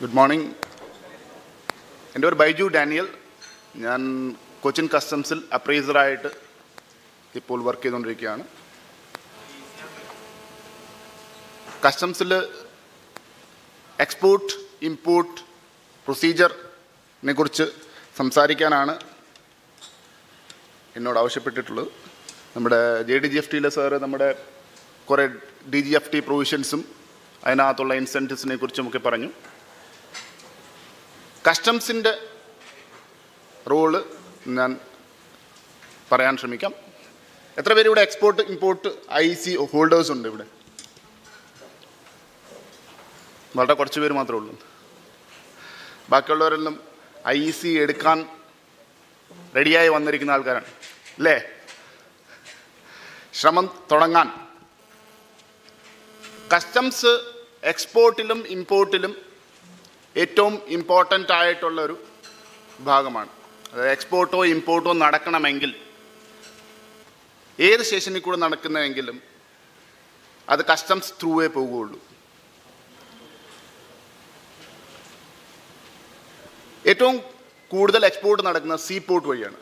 good morning എൻ്റെ പേര് Baiju Daniel ഞാൻ കൊച്ചിൻ കസ്റ്റംസിൽ അപ്രൈസറായിട്ട് ഇപ്പോൾ വർക്ക് ചെയ്തുകൊണ്ടിരിക്കുകയാണ് കസ്റ്റംസിൽ എക്സ്പോർട്ട് ഇമ്പോർട്ട് പ്രൊസീജിയറിനെ കുറിച്ച് സംസാരിക്കാനാണ് എന്നോട് ആവശ്യപ്പെട്ടിട്ടുള്ളത് നമ്മുടെ ജെ ഡി ജി എഫ് ടിയിലെ സാറ് നമ്മുടെ കുറേ ഡി ജി എഫ് ടി പ്രൊവിഷൻസും അതിനകത്തുള്ള ഇൻസെൻറ്റീവ്സിനെ കുറിച്ചുമൊക്കെ പറഞ്ഞു കസ്റ്റംസിൻ്റെ റോള് ഞാൻ പറയാൻ ശ്രമിക്കാം എത്ര പേര് ഇവിടെ export import I C holders ഉണ്ട് ഇവിടെ വളരെ കുറച്ച് പേര് മാത്രമേ ഉള്ളൂ ബാക്കിയുള്ളവരെല്ലാം ഐ സി എടുക്കാൻ റെഡിയായി വന്നിരിക്കുന്ന ആൾക്കാരാണ് അല്ലേ ശ്രമം തുടങ്ങാൻ കസ്റ്റംസ് എക്സ്പോർട്ടിലും ഇമ്പോർട്ടിലും ഏറ്റവും ഇമ്പോർട്ടൻ്റ് ആയിട്ടുള്ള ഒരു ഭാഗമാണ് അതായത് എക്സ്പോർട്ടോ ഇമ്പോർട്ടോ നടക്കണമെങ്കിൽ ഏത് സ്റ്റേഷനിൽ കൂടെ നടക്കുന്നതെങ്കിലും അത് കസ്റ്റംസ് ത്രൂവേ പോകുകയുള്ളൂ ഏറ്റവും കൂടുതൽ എക്സ്പോർട്ട് നടക്കുന്നത് സീ പോർട്ട് വഴിയാണ്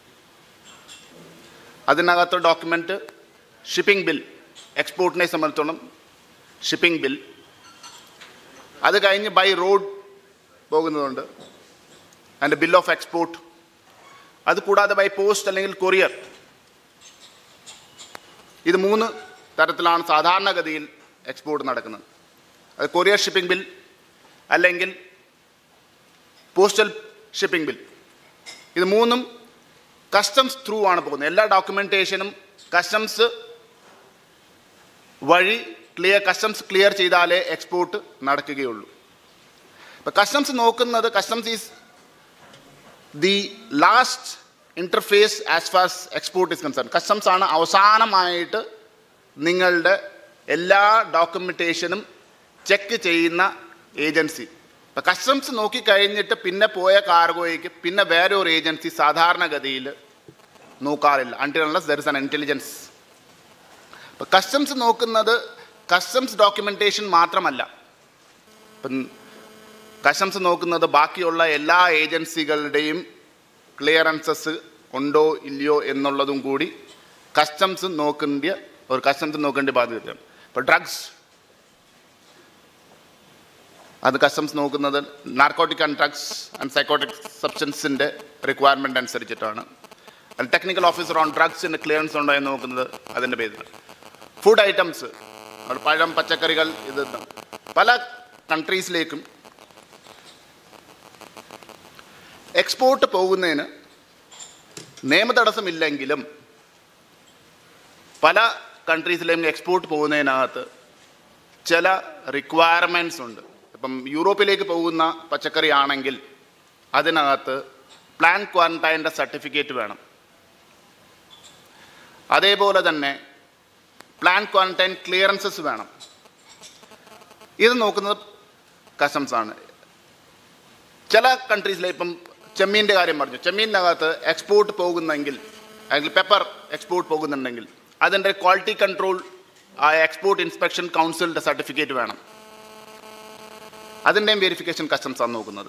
അതിനകത്ത് ഡോക്യുമെൻ്റ് ഷിപ്പിംഗ് ബിൽ എക്സ്പോർട്ടിനെ സംബന്ധിച്ചോളം ഷിപ്പിംഗ് ബിൽ അത് കഴിഞ്ഞ് ബൈ റോഡ് പോകുന്നതുണ്ട് അതിൻ്റെ ബിൽ ഓഫ് എക്സ്പോർട്ട് അത് കൂടാതെ ബൈ പോസ്റ്റ് അല്ലെങ്കിൽ കൊറിയർ ഇത് മൂന്ന് തരത്തിലാണ് സാധാരണഗതിയിൽ എക്സ്പോർട്ട് നടക്കുന്നത് അത് കൊറിയർ ഷിപ്പിംഗ് ബിൽ അല്ലെങ്കിൽ പോസ്റ്റൽ ഷിപ്പിംഗ് ബിൽ ഇത് മൂന്നും കസ്റ്റംസ് ത്രൂ ആണ് പോകുന്നത് എല്ലാ ഡോക്യുമെൻറ്റേഷനും കസ്റ്റംസ് വഴി ക്ലിയർ കസ്റ്റംസ് ക്ലിയർ ചെയ്താലേ എക്സ്പോർട്ട് നടക്കുകയുള്ളൂ ഇപ്പം കസ്റ്റംസ് നോക്കുന്നത് customs is the last interface as far export is concern customs ആണ് അവസാനമായിട്ട് നിങ്ങളുടെ എല്ലാ ഡോക്യുമെൻറ്റേഷനും ചെക്ക് ചെയ്യുന്ന ഏജൻസി ഇപ്പം കസ്റ്റംസ് നോക്കിക്കഴിഞ്ഞിട്ട് പിന്നെ പോയ കാർഗോയ്ക്ക് പിന്നെ വേറെ ഒരു ഏജൻസി സാധാരണഗതിയിൽ നോക്കാറില്ല until there is an intelligence ഇപ്പം കസ്റ്റംസ് നോക്കുന്നത് കസ്റ്റംസ് ഡോക്യുമെൻറ്റേഷൻ മാത്രമല്ല ഇപ്പം കസ്റ്റംസ് നോക്കുന്നത് ബാക്കിയുള്ള എല്ലാ ഏജൻസികളുടെയും ക്ലിയറൻസസ് ഉണ്ടോ ഇല്ലയോ എന്നുള്ളതും കൂടി കസ്റ്റംസ് നോക്കേണ്ട ഒരു കസ്റ്റംസ് നോക്കേണ്ട ബാധ്യതയാണ് ഇപ്പോൾ ഡ്രഗ്സ് അത് കസ്റ്റംസ് നോക്കുന്നത് narcotic and drugs and psychotic സബ്സ്റ്റൻസിൻ്റെ റിക്വയർമെൻ്റ് അനുസരിച്ചിട്ടാണ് ടെക്നിക്കൽ ഓഫീസർ ഓൺ ഡ്രഗ്സിൻ്റെ ക്ലിയറൻസ് ഉണ്ടോ എന്ന് നോക്കുന്നത് അതിൻ്റെ പേരിൽ ഫുഡ് ഐറ്റംസ് പഴം പച്ചക്കറികൾ ഇത് പല കൺട്രീസിലേക്കും എക്സ്പോർട്ട് പോകുന്നതിന് നിയമതടസ്സമില്ലെങ്കിലും പല കൺട്രീസിലേക്കും എക്സ്പോർട്ട് പോകുന്നതിനകത്ത് ചില റിക്വയർമെൻറ്റ്സ് ഉണ്ട് ഇപ്പം യൂറോപ്പിലേക്ക് പോകുന്ന പച്ചക്കറി ആണെങ്കിൽ അതിനകത്ത് പ്ലാൻ ക്വാറന്റൈൻ്റെ സർട്ടിഫിക്കറ്റ് വേണം അതേപോലെ തന്നെ പ്ലാൻ ക്വാറന്റൈൻ ക്ലിയറൻസസ് വേണം ഇത് നോക്കുന്നത് കസ്റ്റംസ് ആണ് ചില കൺട്രീസിലെ ഇപ്പം ചെമ്മീൻ്റെ കാര്യം പറഞ്ഞു ചെമ്മീനകത്ത് എക്സ്പോർട്ട് പോകുന്നെങ്കിൽ അല്ലെങ്കിൽ പെപ്പർ എക്സ്പോർട്ട് പോകുന്നുണ്ടെങ്കിൽ അതിൻ്റെ ക്വാളിറ്റി കൺട്രോൾ ആ എക്സ്പോർട്ട് ഇൻസ്പെക്ഷൻ കൗൺസിലിൻ്റെ സർട്ടിഫിക്കറ്റ് വേണം അതിൻ്റെയും വെരിഫിക്കേഷൻ കസ്റ്റംസ് ആണ് നോക്കുന്നത്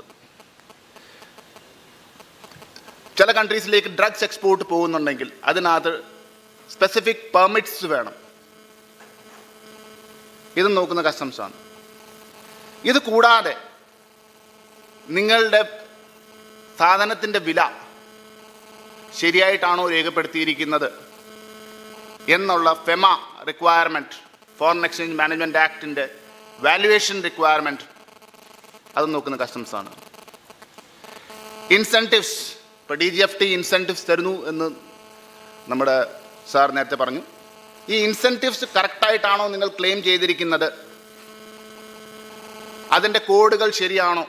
ചില കൺട്രീസിലേക്ക് ഡ്രഗ്സ് എക്സ്പോർട്ട് പോകുന്നുണ്ടെങ്കിൽ അതിനകത്ത് സ്പെസിഫിക് പെർമിറ്റ്സ് വേണം ഇത് നോക്കുന്ന കസ്റ്റംസ് ആണ് ഇത് കൂടാതെ നിങ്ങളുടെ സാധനത്തിൻ്റെ വില ശരിയായിട്ടാണോ രേഖപ്പെടുത്തിയിരിക്കുന്നത് എന്നുള്ള FEMA requirement foreign exchange management ആക്ടിൻ്റെ വാല്യുവേഷൻ റിക്വയർമെൻറ്റ് അത് നോക്കുന്ന കസ്റ്റംസ് ആണ് ഇൻസെൻറ്റീവ്സ് ഇപ്പോൾ D G F T incentives തരുന്നു എന്ന് നമ്മുടെ സാർ നേരത്തെ പറഞ്ഞു ഈ ഇൻസെൻറ്റീവ്സ് കറക്റ്റായിട്ടാണോ നിങ്ങൾ ക്ലെയിം ചെയ്തിരിക്കുന്നത് അതിൻ്റെ കോഡുകൾ ശരിയാണോ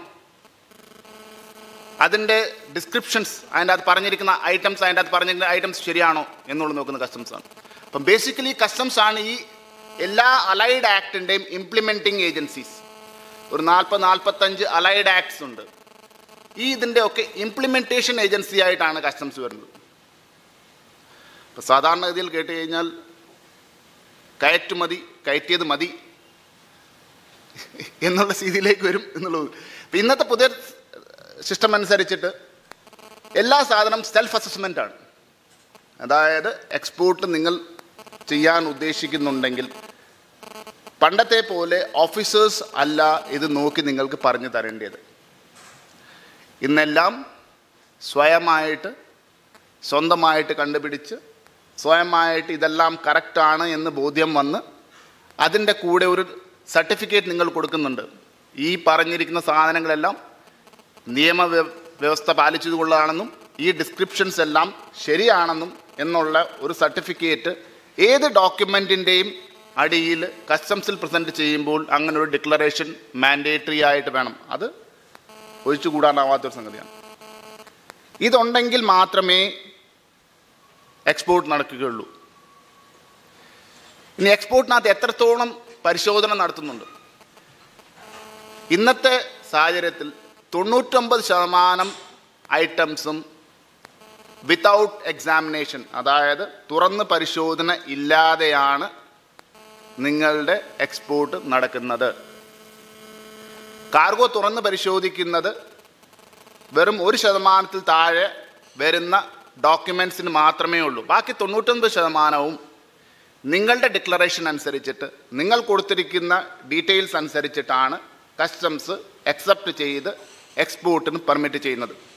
അതിൻ്റെ ഡിസ്ക്രിപ്ഷൻസ് അതിൻ്റെ അത് പറഞ്ഞിരിക്കുന്ന ഐറ്റംസ് അതിൻ്റെ അത് പറഞ്ഞിരിക്കുന്ന ഐറ്റംസ് ശരിയാണോ എന്നുള്ളത് നോക്കുന്ന കസ്റ്റംസ് ആണ് അപ്പം ബേസിക്കലി കസ്റ്റംസ് ആണ് ഈ എല്ലാ അലൈഡ് ആക്ടിൻ്റെയും ഇംപ്ലിമെൻറ്റിംഗ് ഏജൻസീസ് ഒരു നാൽപ്പത് നാൽപ്പത്തഞ്ച് അലൈഡ് ആക്ട്സ് ഉണ്ട് ഈ ഇതിൻ്റെ ഒക്കെ ഇംപ്ലിമെൻറ്റേഷൻ ഏജൻസി ആയിട്ടാണ് കസ്റ്റംസ് വരുന്നത് ഇപ്പോൾ സാധാരണഗതിയിൽ കേട്ട് കഴിഞ്ഞാൽ കയറ്റുമതി കയറ്റിയത് മതി എന്നുള്ള സ്ഥിതിയിലേക്ക് വരും എന്നുള്ളത് ഇപ്പം ഇന്നത്തെ പുതിയ സിസ്റ്റം അനുസരിച്ചിട്ട് എല്ലാ സാധനം സെൽഫ് അസസ്മെൻ്റ് ആണ് അതായത് എക്സ്പോർട്ട് നിങ്ങൾ ചെയ്യാൻ ഉദ്ദേശിക്കുന്നുണ്ടെങ്കിൽ പണ്ടത്തെ പോലെ ഓഫീസേഴ്സ് അല്ല ഇത് നോക്കി നിങ്ങൾക്ക് പറഞ്ഞു തരേണ്ടത് ഇന്നെല്ലാം സ്വയമായിട്ട് സ്വന്തമായിട്ട് കണ്ടുപിടിച്ച് സ്വയമായിട്ട് ഇതെല്ലാം കറക്റ്റാണ് എന്ന് ബോധ്യം വന്ന് അതിൻ്റെ കൂടെ ഒരു സർട്ടിഫിക്കറ്റ് നിങ്ങൾ കൊടുക്കുന്നുണ്ട് ഈ പറഞ്ഞിരിക്കുന്ന സാധനങ്ങളെല്ലാം നിയമ വ്യ- വ്യവസ്ഥ പാലിച്ചതുകൊള്ളാണെന്നും ഈ ഡിസ്ക്രിപ്ഷൻസ് എല്ലാം ശരിയാണെന്നും എന്നുള്ള ഒരു സർട്ടിഫിക്കറ്റ് ഏത് ഡോക്യുമെൻറ്റിൻ്റെയും അടിയിൽ കസ്റ്റംസിൽ പ്രസൻറ്റ് ചെയ്യുമ്പോൾ അങ്ങനെ ഒരു ഡിക്ലറേഷൻ മാൻഡേറ്ററി ആയിട്ട് വേണം അത് ഒഴിച്ചുകൂടാനാവാത്തൊരു സംഗതിയാണ് ഇതുണ്ടെങ്കിൽ മാത്രമേ എക്സ്പോർട്ട് നടക്കുകയുള്ളൂ ഇനി എക്സ്പോർട്ടിനകത്ത് എത്രത്തോളം പരിശോധന നടത്തുന്നുണ്ട് ഇന്നത്തെ സാഹചര്യത്തിൽ തൊണ്ണൂറ്റൊമ്പത് ശതമാനം ഐറ്റംസും വിത്തൗട്ട് എക്സാമിനേഷൻ അതായത് തുറന്ന് പരിശോധന ഇല്ലാതെയാണ് നിങ്ങളുടെ എക്സ്പോർട്ട് നടക്കുന്നത് കാർഗോ തുറന്ന് പരിശോധിക്കുന്നത് വെറും ഒരു ശതമാനത്തിൽ താഴെ വരുന്ന ഡോക്യുമെൻസിന് മാത്രമേ ഉള്ളൂ ബാക്കി തൊണ്ണൂറ്റൊൻപത് ശതമാനവും നിങ്ങളുടെ ഡിക്ലറേഷൻ അനുസരിച്ചിട്ട് നിങ്ങൾ കൊടുത്തിരിക്കുന്ന ഡീറ്റെയിൽസ് അനുസരിച്ചിട്ടാണ് കസ്റ്റംസ് അക്സെപ്റ്റ് ചെയ്ത് എക്സ്പോർട്ടിന് പെർമിറ്റ് ചെയ്യുന്നത്